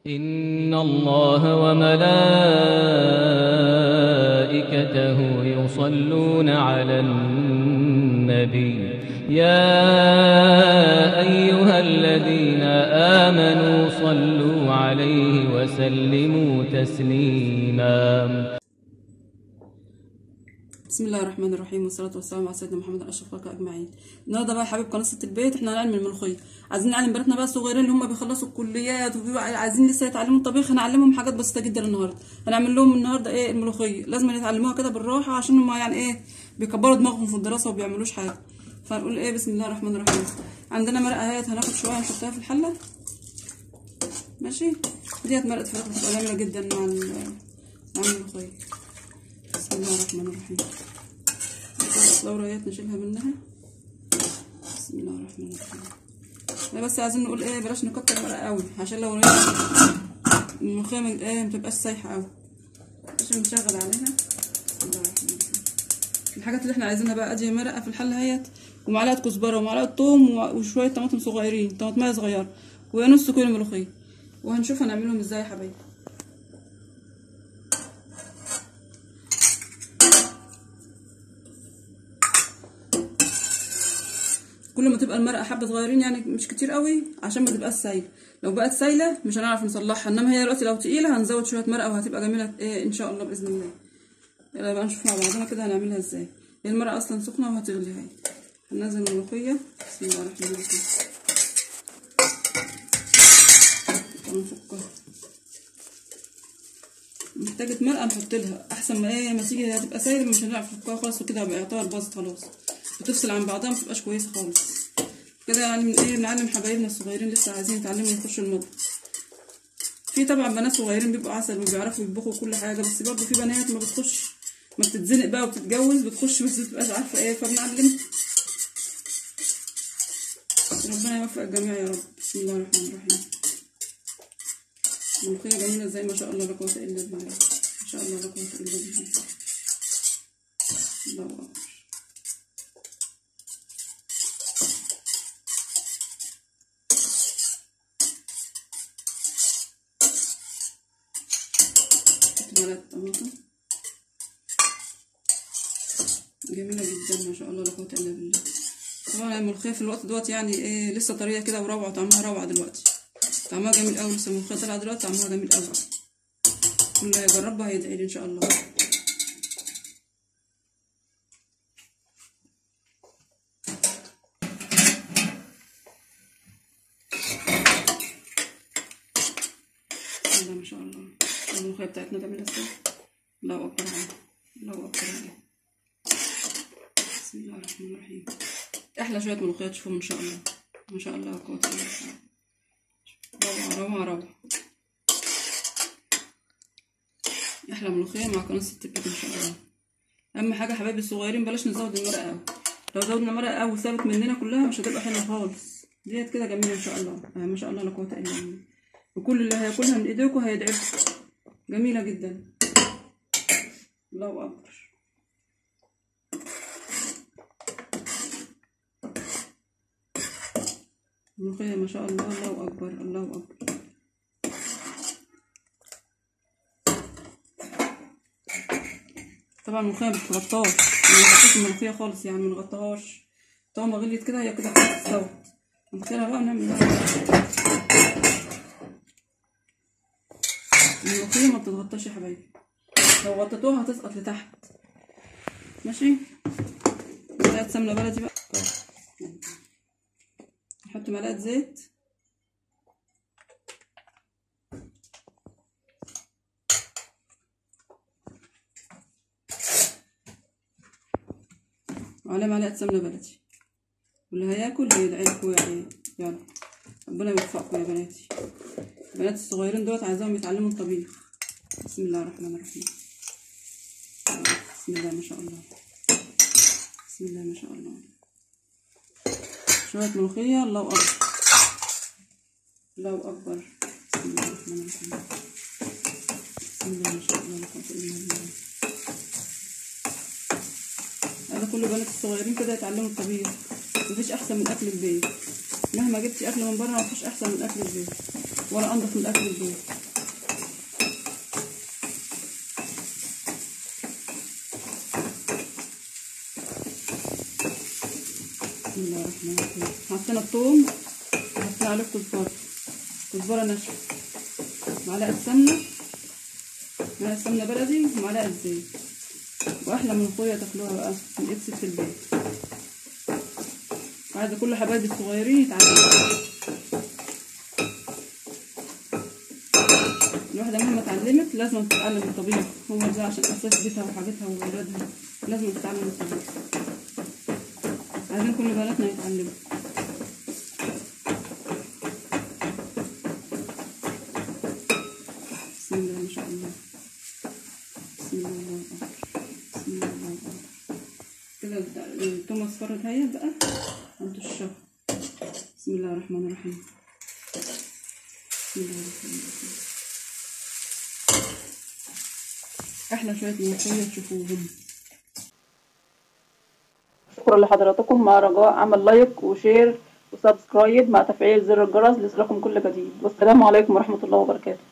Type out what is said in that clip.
إن الله وملائكته يصلون على النبي يا أيها الذين آمنوا صلوا عليه وسلموا تسليما بسم الله الرحمن الرحيم والصلاة والسلام على سيدنا محمد أشرف الخلق أجمعين النهارده بقى يا حبيب قناة ست البيت احنا هنعلم الملوخية عايزين نعلم بناتنا بقى الصغيرين اللي هم بيخلصوا الكليات وبيبقوا عايزين لسه يتعلموا الطبيخ هنعلمهم حاجات بسيطة جدا النهارده هنعمل لهم النهارده ايه الملوخية لازم يتعلموها كده بالراحة عشان هم يعني ايه بيكبروا دماغهم في الدراسة وبيعملوش حاجة فنقول ايه بسم الله الرحمن الرحيم عندنا مرقة اهيت هناخد شوية نحطها في الحلة ماشي ديت مرقة فراخ بتبقى جميلة جدا مع ال- مع الملوخية بسم الله الرحمن الرحيم الفلوريات نشيلها منها بسم الله الرحمن الرحيم لا بس عايزين نقول ايه بلاش نكتر ورق قوي عشان لو ايه الملوخيه ما- ايه متبقاش سايحه قوي عشان نشغل عليها بسم الله الرحمن الرحيم الحاجات اللي احنا عايزينها بقى ادي مرقه في الحله اهيت ومعلقه كزبره ومعلقه ثوم و- وشويه طماطم صغيرين طماطميه صغيره ونص كيلو ملوخيه وهنشوف هنعملهم ازاي يا حبايبي كل ما تبقى المرقه حبه صغيرين يعني مش كتير قوي عشان ما تبقاش سايله لو بقت سايله مش هنعرف نصلحها انما هي دلوقتي لو تقيله هنزود شويه مرقه وهتبقى جميله ايه ان شاء الله باذن الله يلا بقى نشوف مع بعضنا كده هنعملها ازاي هي المرقه اصلا سخنه وهتغلي اهي هننزل الملوخيه بسم الله الرحمن الرحيم ونفكها محتاجة مرقة نحط لها أحسن ما هي ما تيجي هتبقى سايلة مش هنعرف نفكها خالص وكده هيبقى يعتبر باظت خلاص بتفصل عن بعضها متبقاش كويسة خالص كده يعني من ايه بنعلم حبايبنا الصغيرين لسه عايزين يتعلموا يخشوا المطبخ في طبعا بنات صغيرين بيبقوا عسل وبيعرفوا يطبخوا كل حاجة بس برضه في بنات ما بتخش ما بتتزنق بقى وبتتجوز بتخش بس متبقاش عارفة ايه فبنعلم ربنا يوفق الجميع يا رب بسم الله الرحمن الرحيم الملوخية جميلة ازاي ما شاء الله لا قوة إلا بالله ما شاء الله لا قوة إلا بالله الله أكبر حط معلقة طماطم جميلة جدا ما شاء الله لا قوة إلا بالله طبعا الملوخية في الوقت دوت يعني ايه لسه طرية كده وروعة طعمها روعة دلوقتي طعمها جميل أوي لسه الملوخية طالعة دلوقتي طعمها جميل أوي اللي هيجربها هيدعيلي إن شاء الله الله ما شاء الله الملوخية بتاعتنا جميلة ازاي الله أكبر عليها الله أكبر عليها بسم الله الرحمن الرحيم أحلى شوية ملوخية تشوفهم إن شاء الله ما شاء الله لا قوة إلا بالله روعة روعة روعة أحلى ملوخية مع قناة ست البيت إن شاء الله أهم حاجة حبايبي الصغيرين بلاش نزود المرقة أوي لو زودنا مرقة أوي ثابت مننا كلها مش هتبقى حلوة خالص ديت كده جميلة إن شاء الله آه ما شاء الله لا قوة إلا بالله وكل اللي هياكلها من إيديكم هيدعيكم جميلة جدا الله أكبر الملوخية ما شاء الله الله أكبر الله أكبر طبعا الملوخية ما بتتغطاش ما بنغطيش الملوخية خالص يعني ما نغطاهاش طالما ما غليت كده هي كده خلاص استوت نغسلها بقى ونعمل الملوخية ما بتتغطاش يا حبايبي لو غطيتوها هتسقط لتحت ماشي معلقة سمنة بلدي بقى نحط معلقة زيت وعلى معلقة سمنة بلدي واللي هياكل هيدعيلكوا يعني يلا ربنا يوفقكم يا بناتي البنات الصغيرين دول عايزاهم يتعلموا الطبيخ بسم الله الرحمن الرحيم بسم الله ما شاء الله بسم الله ما شاء الله شوية ملوخية الله أكبر الله أكبر بسم الله الرحمن الرحيم بسم الله ما شاء الله لا قوة إلا بالله هذا كل بنات الصغيرين كده يتعلموا الطبيخ مفيش أحسن من أكل البيت مهما جبتي أكل من بره مفيش أحسن من أكل البيت ولا انضف من الاكل البيت بسم الله الرحمن الرحيم حطينا الثوم وحطينا عليه كزبره كزبره ناشفه معلقه سمنه معلقه سمنه بلدي ومعلقه زيت واحلى ملوخيه تاكلوها بقى من ايد ست البيت عايزه كل حبايبي الصغيرين يتعلموا الواحده مهما اتعلمت لازم تتعلم الطبيخ هو ده عشان اساس بيتها وحاجتها وولادها لازم تتعلم الطبيخ عايزين كل بناتنا يتعلموا بسم الله ما شاء الله بسم الله الله اكبر بسم الله الله اكبر كده التومه اصفرت اهي بقى انتوا الشهر بسم الله الرحمن الرحيم بسم الله الرحمن الرحيم احلى شويه ملوخيه تشوفوهم شكرا لحضراتكم مع رجاء عمل لايك وشير وسبسكرايب مع تفعيل زر الجرس ليصلكم كل جديد والسلام عليكم ورحمه الله وبركاته